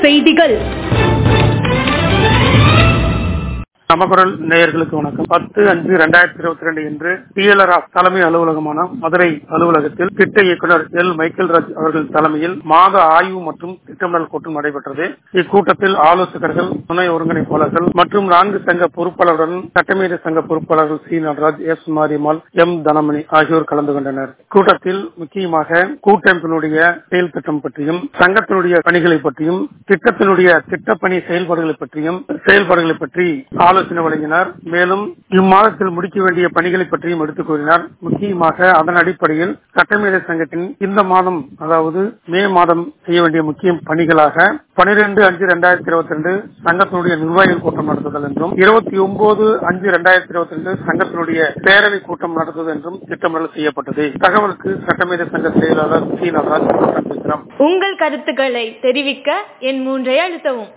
செய்திகள் நமக்குரல் நேயர்களுக்கு வணக்கம் பத்து அஞ்சு இரண்டாயிரத்தி இருபத்தி ரெண்டு இன்று டிஎல்ஆர் தலைமை அலுவலகமான மதுரை அலுவலகத்தில் திட்ட இயக்குநர் எல் மைக்கேல் ராஜ் அவர்கள் தலைமையில் மாத ஆய்வு மற்றும் திட்டமிடல் கூட்டம் நடைபெற்றது இக்கூட்டத்தில் ஆலோசகர்கள் துணை ஒருங்கிணைப்பாளர்கள் மற்றும் நான்கு சங்க பொறுப்பாளர்களுடன் சட்டமீறி சங்க பொறுப்பாளர்கள் C Nataraj S Mariammal M Thanamani ஆகியோர் கலந்து கொண்டனர் கூட்டத்தில் முக்கியமாக கூட்டமைப்பினுடைய செயல் திட்டம் பற்றியும் சங்கத்தினுடைய பணிகளை பற்றியும் திட்டத்தினுடைய திட்டப்பணி செயல்பாடுகளை பற்றியும் செயல்பாடுகளை பற்றி ஆலோசனை வழங்கினார் மேலும் இம்மாதத்தில் முடிக்க வேண்டிய பணிகளை பற்றியும் எடுத்துக் கூறினார் முக்கியமாக அதன் அடிப்படையில் சட்டமேதை சங்கத்தின் இந்த மாதம் அதாவது மே மாதம் செய்ய வேண்டிய முக்கிய பணிகளாக பனிரெண்டு அஞ்சு இரண்டாயிரத்தி இருபத்தி ரெண்டு சங்கத்தினுடைய நிர்வாகிகள் கூட்டம் நடத்துதல் என்றும் இருபத்தி ஒன்பது அஞ்சு இரண்டாயிரத்தி இருபத்தி ரெண்டு சங்கத்தினுடைய பேரவை கூட்டம் நடத்துவது என்றும் திட்டமிடல் செய்யப்பட்டது தகவலுக்கு சட்டமேதை சங்க செயலாளர் சி நடராஜ் பேசுகிறோம் உங்கள் கருத்துக்களை தெரிவிக்க என் மூன்றை அழுத்தவும்